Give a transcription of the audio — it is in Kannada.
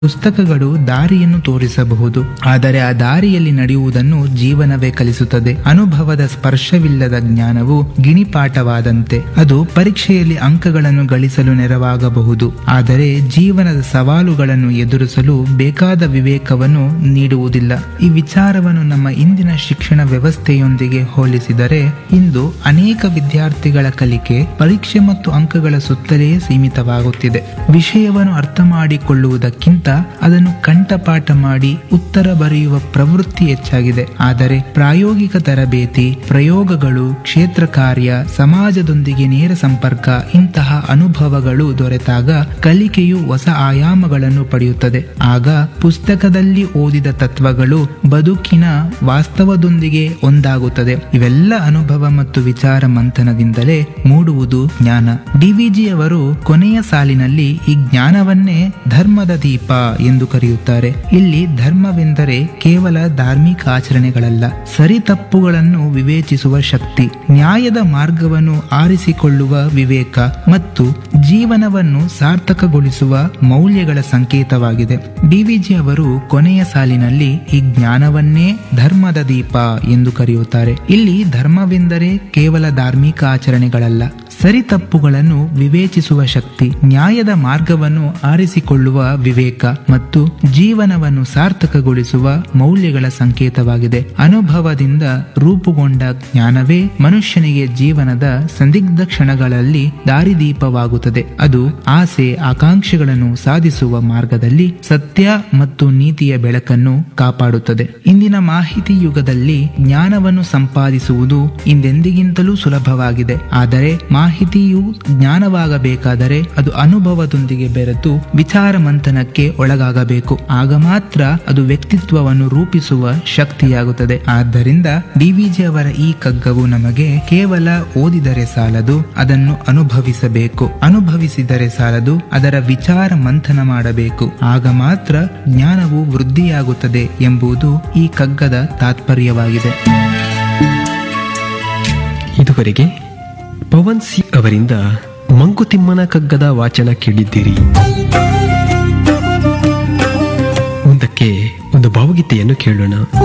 ಪುಸ್ತಕಗಳು ದಾರಿಯನ್ನು ತೋರಿಸಬಹುದು ಆದರೆ ಆ ದಾರಿಯಲ್ಲಿ ನಡೆಯುವುದನ್ನು ಜೀವನವೇ ಕಲಿಸುತ್ತದೆ ಅನುಭವದ ಸ್ಪರ್ಶವಿಲ್ಲದ ಜ್ಞಾನವು ಗಿಣಿಪಾಠವಾದಂತೆ ಅದು ಪರೀಕ್ಷೆಯಲ್ಲಿ ಅಂಕಗಳನ್ನು ಗಳಿಸಲು ನೆರವಾಗಬಹುದು ಆದರೆ ಜೀವನದ ಸವಾಲುಗಳನ್ನು ಎದುರಿಸಲು ಬೇಕಾದ ವಿವೇಕವನ್ನು ನೀಡುವುದಿಲ್ಲ ಈ ವಿಚಾರವನ್ನು ನಮ್ಮ ಇಂದಿನ ಶಿಕ್ಷಣ ವ್ಯವಸ್ಥೆಯೊಂದಿಗೆ ಹೋಲಿಸಿದರೆ ಇಂದು ಅನೇಕ ವಿದ್ಯಾರ್ಥಿಗಳ ಕಲಿಕೆ ಪರೀಕ್ಷೆ ಮತ್ತು ಅಂಕಗಳ ಸುತ್ತಲೇ ಸೀಮಿತವಾಗುತ್ತಿದೆ ವಿಷಯವನ್ನು ಅರ್ಥ ಮಾಡಿಕೊಳ್ಳುವುದಕ್ಕಿಂತ ಅದನ್ನು ಕಂಠಪಾಠ ಮಾಡಿ ಉತ್ತರ ಬರೆಯುವ ಪ್ರವೃತ್ತಿ ಹೆಚ್ಚಾಗಿದೆ ಆದರೆ ಪ್ರಾಯೋಗಿಕ ತರಬೇತಿ ಪ್ರಯೋಗಗಳು ಕ್ಷೇತ್ರ ಕಾರ್ಯ ಸಮಾಜದೊಂದಿಗೆ ನೇರ ಸಂಪರ್ಕ ಇಂತಹ ಅನುಭವಗಳು ದೊರೆತಾಗ ಕಲಿಕೆಯು ಹೊಸ ಆಯಾಮಗಳನ್ನು ಪಡೆಯುತ್ತದೆ ಆಗ ಪುಸ್ತಕದಲ್ಲಿ ಓದಿದ ತತ್ವಗಳು ಬದುಕಿನ ವಾಸ್ತವದೊಂದಿಗೆ ಒಂದಾಗುತ್ತದೆ ಇವೆಲ್ಲ ಅನುಭವ ಮತ್ತು ವಿಚಾರ ಮಂಥನದಿಂದಲೇ ಮೂಡುವುದು ಜ್ಞಾನ ಡಿವಿಜಿ ಅವರು ಕೊನೆಯ ಸಾಲಿನಲ್ಲಿ ಈ ಜ್ಞಾನವನ್ನೇ ಧರ್ಮದ ದೀಪ ಎಂದು ಕರೆಯುತ್ತಾರೆ ಇಲ್ಲಿ ಧರ್ಮವೆಂದರೆ ಕೇವಲ ಧಾರ್ಮಿಕ ಆಚರಣೆಗಳಲ್ಲ ಸರಿ ತಪ್ಪುಗಳನ್ನು ವಿವೇಚಿಸುವ ಶಕ್ತಿ ನ್ಯಾಯದ ಮಾರ್ಗವನ್ನು ಆರಿಸಿಕೊಳ್ಳುವ ವಿವೇಕ ಮತ್ತು ಜೀವನವನ್ನು ಸಾರ್ಥಕಗೊಳಿಸುವ ಮೌಲ್ಯಗಳ ಸಂಕೇತವಾಗಿದೆ ಡಿವಿಜಿ ಅವರು ಕೊನೆಯ ಸಾಲಿನಲ್ಲಿ ಈ ಜ್ಞಾನವನ್ನೇ ಧರ್ಮದ ದೀಪ ಎಂದು ಕರೆಯುತ್ತಾರೆ ಇಲ್ಲಿ ಧರ್ಮವೆಂದರೆ ಕೇವಲ ಧಾರ್ಮಿಕ ಆಚರಣೆಗಳಲ್ಲ ಸರಿ ತಪ್ಪುಗಳನ್ನು ವಿವೇಚಿಸುವ ಶಕ್ತಿ ನ್ಯಾಯದ ಮಾರ್ಗವನ್ನು ಆರಿಸಿಕೊಳ್ಳುವ ವಿವೇಕ ಮತ್ತು ಜೀವನವನ್ನು ಸಾರ್ಥಕಗೊಳಿಸುವ ಮೌಲ್ಯಗಳ ಸಂಕೇತವಾಗಿದೆ ಅನುಭವದಿಂದ ರೂಪುಗೊಂಡ ಜ್ಞಾನವೇ ಮನುಷ್ಯನಿಗೆ ಜೀವನದ ಸಂದಿಗ್ಧ ಕ್ಷಣಗಳಲ್ಲಿ ದಾರಿದೀಪವಾಗುತ್ತದೆ ಅದು ಆಸೆ ಆಕಾಂಕ್ಷೆಗಳನ್ನು ಸಾಧಿಸುವ ಮಾರ್ಗದಲ್ಲಿ ಸತ್ಯ ಮತ್ತು ನೀತಿಯ ಬೆಳಕನ್ನು ಕಾಪಾಡುತ್ತದೆ ಇಂದಿನ ಮಾಹಿತಿ ಯುಗದಲ್ಲಿ ಜ್ಞಾನವನ್ನು ಸಂಪಾದಿಸುವುದು ಹಿಂದೆಂದಿಗಿಂತಲೂ ಸುಲಭವಾಗಿದೆ ಆದರೆ ಮಾಹಿತಿಯು ಜ್ಞಾನವಾಗಬೇಕಾದರೆ ಅದು ಅನುಭವದೊಂದಿಗೆ ಬೆರೆತು ವಿಚಾರ ಮಂಥನಕ್ಕೆ ಒಳಗಾಗಬೇಕು ಆಗ ಮಾತ್ರ ಅದು ವ್ಯಕ್ತಿತ್ವವನ್ನು ರೂಪಿಸುವ ಶಕ್ತಿಯಾಗುತ್ತದೆ ಆದ್ದರಿಂದ ಡಿವಿಜಿ ಅವರ ಈ ಕಗ್ಗವು ನಮಗೆ ಕೇವಲ ಓದಿದರೆ ಸಾಲದು ಅದನ್ನು ಅನುಭವಿಸಬೇಕು ಅನುಭವಿಸಿದರೆ ಸಾಲದು ಅದರ ವಿಚಾರ ಮಂಥನ ಮಾಡಬೇಕು ಆಗ ಮಾತ್ರ ಜ್ಞಾನವು ವೃದ್ಧಿಯಾಗುತ್ತದೆ ಎಂಬುದು ಈ ಕಗ್ಗದ ತಾತ್ಪರ್ಯವಾಗಿದೆ ಇದುವರೆಗೆ ಪವನ್ ಸಿ ಅವರಿಂದ ಮಂಕುತಿಮ್ಮನ ಕಗ್ಗದ ವಾಚನ ಕೇಳಿದ್ದೀರಿ ಮುಂದಕ್ಕೆ ಒಂದು ಭಾವಗೀತೆಯನ್ನು ಕೇಳೋಣ